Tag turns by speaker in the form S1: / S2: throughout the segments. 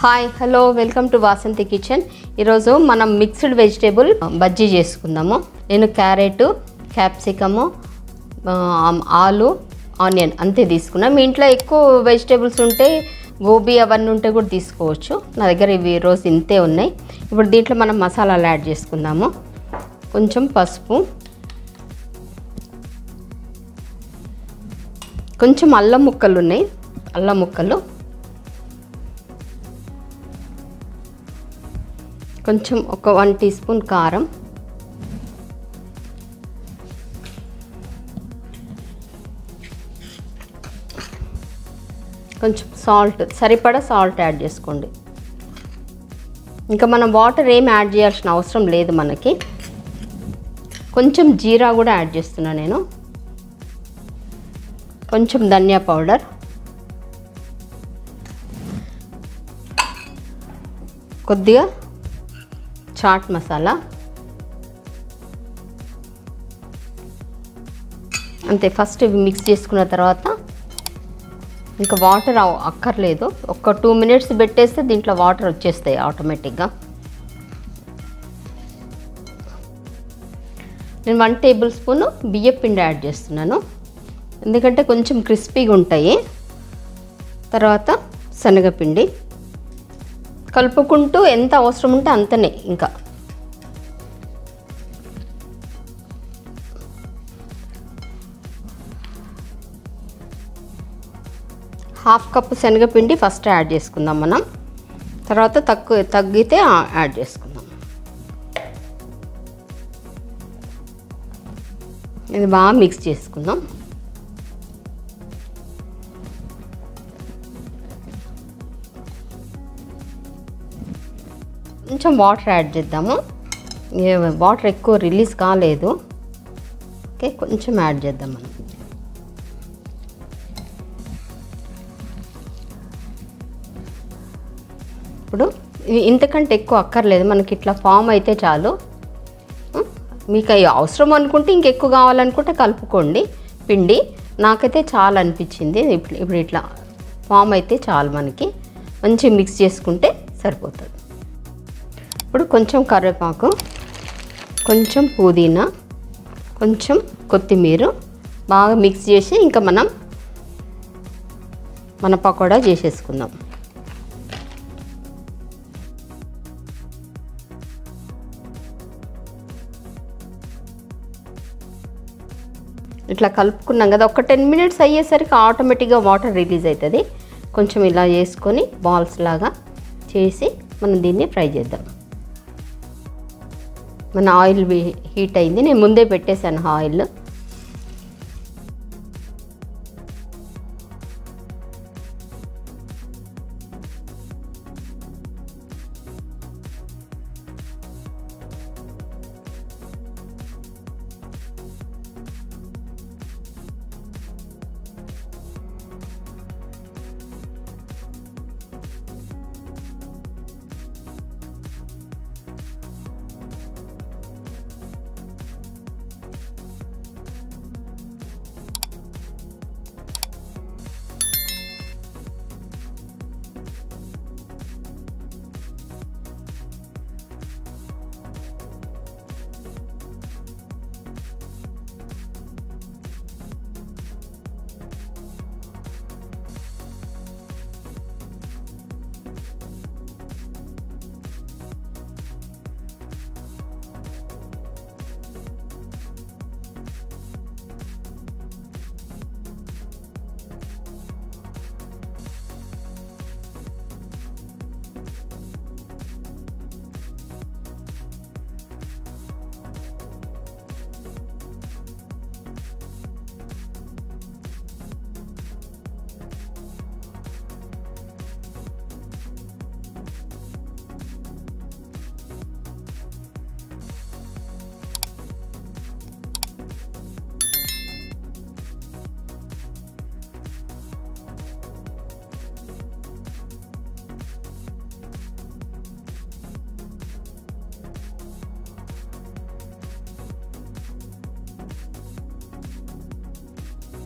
S1: Hi hello welcome to Vasanthi kitchen ఈరోజు మనం mixed vegetable bajji చేసుకుందాము నేను క్యారెట్ క్యాప్సికము ఆ, ఆలు ఆనియన్ అంతే తీసుకున్నా మీ ఇంట్లో ఎక్కువ వెజిటేబుల్స్ ఉంటే గోబీ అవన్నీ ఉంటే కూడా తీసుకోవచ్చు నా దగ్గర ఇవి రోజు ఇంతే ఉన్నాయి ఇప్పుడు దీంట్లో మనం మసాలాలు యాడ్ చేసుకుందాము కొంచెం పసుపు కొంచెం అల్లం ముక్కలు ఉన్నాయి అల్లం ముక్కలు కొంచెం ఒక వన్ టీ స్పూన్ కారం కొంచెం సాల్ట్ సరిపడా సాల్ట్ యాడ్ చేసుకోండి ఇంకా మనం వాటర్ ఏం యాడ్ చేయాల్సిన అవసరం లేదు మనకి కొంచెం జీరా కూడా యాడ్ చేస్తున్నా నేను కొంచెం ధనియా పౌడర్ కొద్దిగా చాట్ మసాలా అంతే ఫస్ట్ ఇవి మిక్స్ చేసుకున్న తర్వాత ఇంకా వాటర్ అవ- అక్కర్లేదు ఒక టూ మినిట్స్ పెట్టేస్తే దీంట్లో వాటర్ వచ్చేస్తాయి ఆటోమేటిక్గా నేను వన్ టేబుల్ స్పూన్ బియ్యం పిండి యాడ్ చేస్తున్నాను ఎందుకంటే కొంచెం క్రిస్పీగా ఉంటాయి తర్వాత శనగపిండి కలుపుకుంటూ ఎంత అవసరం ఉంటే అంతనే ఇంకా హాఫ్ కప్ శనగపిండి ఫస్ట్ యాడ్ చేసుకుందాం మనం తర్వాత తక్కువ తగ్గితే ఆ- యాడ్ చేసుకుందాం ఇది బాగా మిక్స్ చేసుకుందాం కొంచెం వాటర్ యాడ్ చేద్దాము ఏ వాటర్ ఎక్కువ రిలీజ్ కాలేదు ఓకే కొంచెం యాడ్ చేద్దాం మనం ఇప్పుడు ఇవి ఇంతకంటే ఎక్కువ అక్కర్లేదు మనకి ఇట్లా ఫామ్ అయితే చాలు ఉం? మీకు అవి అవసరం అనుకుంటే ఇంకెక్కువ కావాలనుకుంటే కలుపుకోండి పిండి నాకైతే చాలా అనిపించింది ఇప్పుడు ఇప్పుడు ఇట్లా ఫామ్ అయితే చాలు మనకి మంచి మిక్స్ చేసుకుంటే సరిపోతుంది ఇప్పుడు కొంచెం కరివేపాకు కొంచెం పుదీనా కొంచెం కొత్తిమీర బాగా మిక్స్ చేసి ఇంకా మనం మన పకోడా చేసేసుకుందాం ఇట్లా కలుపుకున్నాం కదా ఒక టెన్ మినిట్స్ అయ్యేసరికి ఆటోమేటిక్గా వాటర్ రిలీజ్ అవుతుంది కొంచెం ఇలా చేసుకొని బాల్స్ లాగా చేసి మనం దీన్ని ఫ్రై చేద్దాం మన ఆయిల్ వీ- హీట్ అయింది నేను ముందే పెట్టేశాను ఆయిల్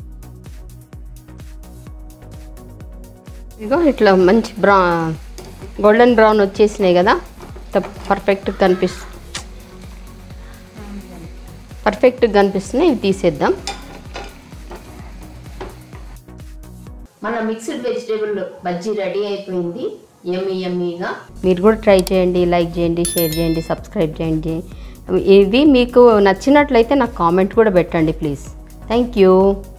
S1: ఇగో ఇట్లా మంచి బ్రా గోల్డెన్ బ్రౌన్ వచ్చేసినాయి కదా పర్ఫెక్ట్గా కనిపిస్తుంది పర్ఫెక్ట్గా కనిపిస్తున్నాయి ఇవి తీసేద్దాం మన మిక్స్డ్ వెజిటేబుల్ బజ్జీ రెడీ అయిపోయింది ఎమ్మి ఎమ్మీగా మీరు కూడా ట్రై చేయండి లైక్ చేయండి షేర్ చేయండి సబ్స్క్రైబ్ చేయండి ఇది మీకు నచ్చినట్లయితే నాకు కామెంట్ కూడా పెట్టండి ప్లీజ్ థ్యాంక్ యూ